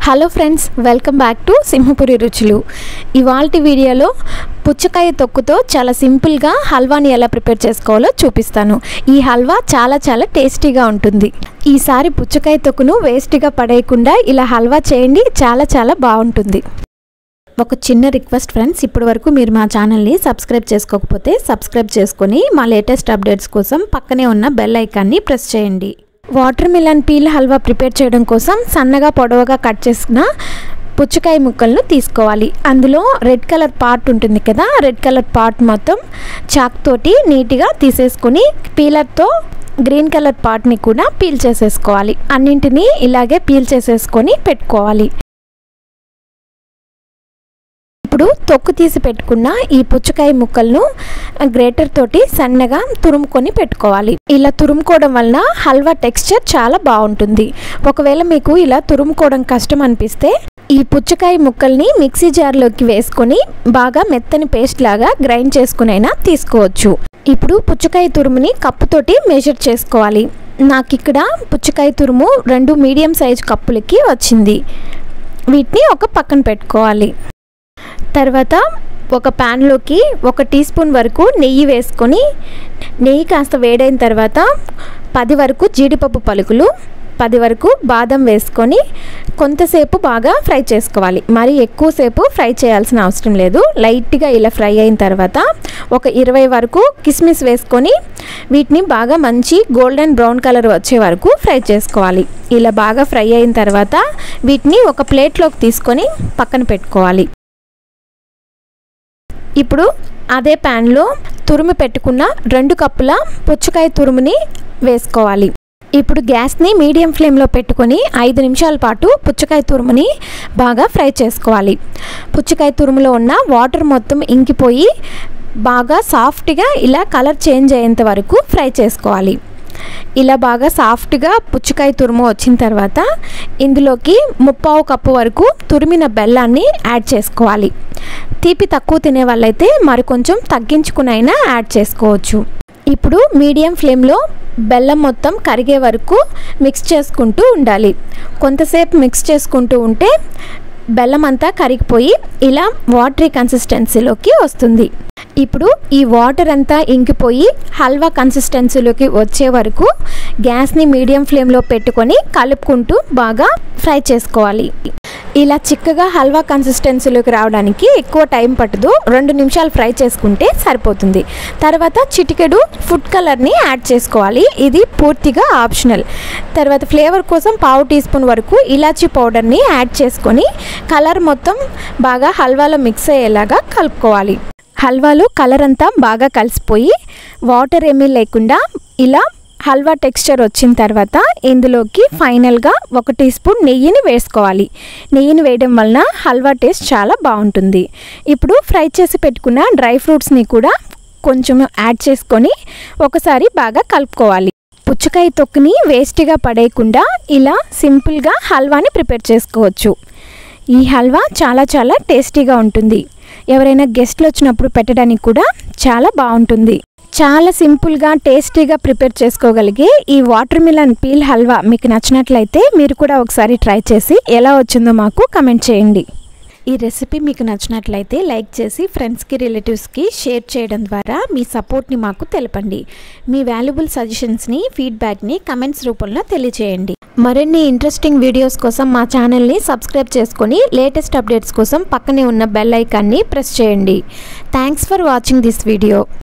hello friends welcome back to Simhapuri Ruchulu ఇవాల్టి వీడియోలో పుచ్చకాయ తొక్కుతో చాలా సింపుల్గా హల్వాని ఎలా ప్రిపేర్ చేసుకోవాలో చూపిస్తాను ఈ హల్వా చాలా చాలా టేస్టీగా ఉంటుంది ఈసారి పుచ్చకాయ తొక్కును వేస్ట్గా పడేయకుండా ఇలా హల్వా చేయండి చాలా చాలా బాగుంటుంది ఒక చిన్న రిక్వెస్ట్ ఫ్రెండ్స్ ఇప్పటి వరకు మీరు మా ఛానల్ని సబ్స్క్రైబ్ చేసుకోకపోతే సబ్స్క్రైబ్ చేసుకొని మా లేటెస్ట్ అప్డేట్స్ కోసం పక్కనే ఉన్న బెల్ ఐకాన్ని ప్రెస్ చేయండి watermelon peel halwa prepare చేయడం కోసం సన్నగా పొడవుగా కట్ చేసిన పుచ్చకాయ ముక్కలను తీసుకోవాలి అందులో రెడ్ కలర్ పార్ట్ ఉంటుంది కదా రెడ్ కలర్ పార్ట్ మొత్తం చాక్ తోటి నీట్గా తీసేసుకొని పీలర్తో గ్రీన్ కలర్ పార్ట్ని కూడా పీల్ చేసేసుకోవాలి అన్నింటినీ ఇలాగే పీల్ చేసేసుకొని పెట్టుకోవాలి ఇప్పుడు తొక్కు తీసి పెట్టుకున్న ఈ పుచ్చకాయ ముక్కలను గ్రేటర్ తోటి సన్నగా తురుముకొని పెట్టుకోవాలి ఇలా తురుముకోవడం వలన హల్వా టెక్స్చర్ చాలా బాగుంటుంది ఒకవేళ మీకు ఇలా తురుముకోవడం కష్టం అనిపిస్తే ఈ పుచ్చకాయ ముక్కల్ని మిక్సీ జార్లోకి వేసుకొని బాగా మెత్తని పేస్ట్ లాగా గ్రైండ్ చేసుకునైనా తీసుకోవచ్చు ఇప్పుడు పుచ్చకాయ తురుముని కప్పుతోటి మెజర్ చేసుకోవాలి నాకు ఇక్కడ పుచ్చకాయ తురుము రెండు మీడియం సైజ్ కప్పులకి వచ్చింది వీటిని ఒక పక్కన పెట్టుకోవాలి తర్వాత ఒక ప్యాన్లోకి ఒక టీ స్పూన్ వరకు నెయ్యి వేసుకొని నెయ్యి కాస్త వేడైన తర్వాత పది వరకు జీడిపప్పు పలుకులు పది వరకు బాదం వేసుకొని కొంతసేపు బాగా ఫ్రై చేసుకోవాలి మరి ఎక్కువసేపు ఫ్రై చేయాల్సిన అవసరం లేదు లైట్గా ఇలా ఫ్రై అయిన తర్వాత ఒక ఇరవై వరకు కిస్మిస్ వేసుకొని వీటిని బాగా మంచి గోల్డెన్ బ్రౌన్ కలర్ వచ్చే వరకు ఫ్రై చేసుకోవాలి ఇలా బాగా ఫ్రై అయిన తర్వాత వీటిని ఒక ప్లేట్లోకి తీసుకొని పక్కన పెట్టుకోవాలి ఇప్పుడు అదే ప్యాన్లో తురుము పెట్టుకున్న రెండు కప్పుల పుచ్చకాయ తురుముని వేసుకోవాలి ఇప్పుడు గ్యాస్ని మీడియం ఫ్లేమ్లో పెట్టుకొని ఐదు నిమిషాల పాటు పుచ్చకాయ తురుముని బాగా ఫ్రై చేసుకోవాలి పుచ్చకాయ తురుములో ఉన్న వాటర్ మొత్తం ఇంకిపోయి బాగా సాఫ్ట్గా ఇలా కలర్ చేంజ్ అయ్యేంత వరకు ఫ్రై చేసుకోవాలి ఇలా బాగా సాఫ్ట్గా పుచ్చకాయ తురుము వచ్చిన తర్వాత ఇందులోకి ముప్పావు కప్పు వరకు తురిమిన బెల్లాన్ని యాడ్ చేసుకోవాలి తీపి తక్కువ తినే వాళ్ళైతే మరి కొంచెం తగ్గించుకునైనా యాడ్ చేసుకోవచ్చు ఇప్పుడు మీడియం ఫ్లేమ్లో బెల్లం మొత్తం కరిగే వరకు మిక్స్ చేసుకుంటూ ఉండాలి కొంతసేపు మిక్స్ చేసుకుంటూ ఉంటే బెల్లం అంతా కరిగిపోయి ఇలా వాటరీ కన్సిస్టెన్సీలోకి వస్తుంది ఇప్పుడు ఈ వాటర్ అంతా ఇంకిపోయి హల్వా కన్సిస్టెన్సీలోకి వచ్చే వరకు గ్యాస్ని మీడియం ఫ్లేమ్లో పెట్టుకొని కలుపుకుంటూ బాగా ఫ్రై చేసుకోవాలి ఇలా చిక్కగా హల్వా కన్సిస్టెన్సీలోకి రావడానికి ఎక్కువ టైం పట్టదు రెండు నిమిషాలు ఫ్రై చేసుకుంటే సరిపోతుంది తర్వాత చిటికెడు ఫుడ్ కలర్ని యాడ్ చేసుకోవాలి ఇది పూర్తిగా ఆప్షనల్ తర్వాత ఫ్లేవర్ కోసం పావు టీ స్పూన్ వరకు ఇలాచీ పౌడర్ని యాడ్ చేసుకొని కలర్ మొత్తం బాగా హల్వాలో మిక్స్ అయ్యేలాగా కలుపుకోవాలి హల్వాలో కలర్ అంతా బాగా కలిసిపోయి వాటర్ ఏమీ లేకుండా ఇలా హల్వా టెక్స్చర్ వచ్చిన తర్వాత ఇందులోకి ఫైనల్గా ఒక టీ స్పూన్ నెయ్యిని వేసుకోవాలి నెయ్యిని వేయడం వలన హల్వా టేస్ట్ చాలా బాగుంటుంది ఇప్పుడు ఫ్రై చేసి పెట్టుకున్న డ్రై ఫ్రూట్స్ని కూడా కొంచెం యాడ్ చేసుకొని ఒకసారి బాగా కలుపుకోవాలి పుచ్చకాయ తొక్కుని వేస్ట్గా పడేయకుండా ఇలా సింపుల్గా హల్వాని ప్రిపేర్ చేసుకోవచ్చు ఈ హల్వా చాలా చాలా టేస్టీగా ఉంటుంది ఎవరైనా గెస్ట్లు వచ్చినప్పుడు పెట్టడానికి కూడా చాలా బాగుంటుంది చాలా సింపుల్గా టేస్టీగా ప్రిపేర్ చేసుకోగలిగే ఈ వాటర్ మిలన్ పీల్ హల్వా మీకు నచ్చినట్లయితే మీరు కూడా ఒకసారి ట్రై చేసి ఎలా వచ్చిందో మాకు కమెంట్ చేయండి ఈ రెసిపీ మీకు నచ్చినట్లయితే లైక్ చేసి ఫ్రెండ్స్కి రిలేటివ్స్కి షేర్ చేయడం ద్వారా మీ సపోర్ట్ని మాకు తెలపండి మీ వాల్యుబుల్ సజెషన్స్ని ఫీడ్బ్యాక్ని కమెంట్స్ రూపంలో తెలియజేయండి మరిన్ని ఇంట్రెస్టింగ్ వీడియోస్ కోసం మా ఛానల్ని సబ్స్క్రైబ్ చేసుకొని లేటెస్ట్ అప్డేట్స్ కోసం పక్కనే ఉన్న బెల్ ఐకాన్ని ప్రెస్ చేయండి thanks for watching this video